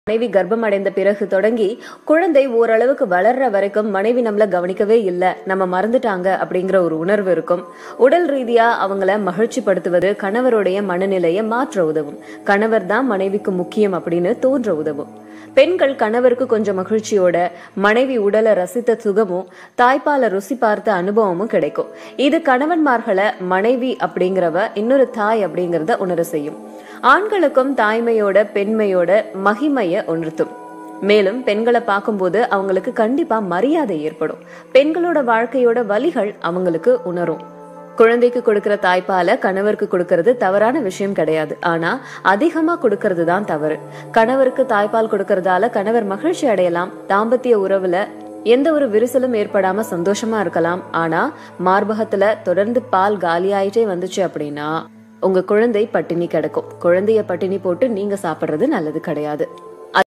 மனைவி கர்ப்பம் அடைந்த பிறகு தொடங்கி குழந்தை ஓரளவுக்கு வளர்ற வரைக்கும் மனைவி நம்மள கவனிக்கவே இல்ல நம்ம மறந்துட்டாங்க அப்படிங்கிற ஒரு உணர்வு இருக்கும் உடல் ரீதியா அவங்கள மகிழ்ச்சி படுத்துவது கணவருடைய மனநிலையை மாற்ற உதவும் கணவர் தான் மனைவிக்கு முக்கியம் அப்படின்னு தோன்ற உதவும் பெண்கள் கணவருக்கு கொஞ்சம் மகிழ்ச்சியோட மனைவி உடலை ரசித்த சுகமும் தாய்ப்பால ருசி பார்த்த அனுபவமும் கிடைக்கும் இது கணவன்மார்களை மனைவி அப்படிங்கிறவ இன்னொரு தாய் அப்படிங்கறத உணர செய்யும் ஆண்களுக்கும் தாய்மையோட பெண்மையோட மகிமைய உணர்த்தும் மேலும் பெண்களை பார்க்கும்போது அவங்களுக்கு கண்டிப்பா மரியாதை ஏற்படும் பெண்களோட வாழ்க்கையோட வலிகள் அவங்களுக்கு உணரும் குழந்தைக்கு கொடுக்கிற தாய்ப்பால கணவருக்கு கொடுக்கறது தவறான விஷயம் கிடையாது ஆனா அதிகமா கொடுக்கறது தான் தவறு கணவருக்கு தாய்ப்பால் கொடுக்கறதால கணவர் மகிழ்ச்சி அடையலாம் தாம்பத்திய உறவுல எந்த ஒரு விரிசலும் ஏற்படாம சந்தோஷமா இருக்கலாம் ஆனா மார்பகத்துல தொடர்ந்து பால் காலியாயிட்டே வந்துச்சு அப்படின்னா உங்க குழந்தை பட்டினி கிடக்கும் குழந்தைய பட்டினி போட்டு நீங்க சாப்பிடுறது நல்லது கிடையாது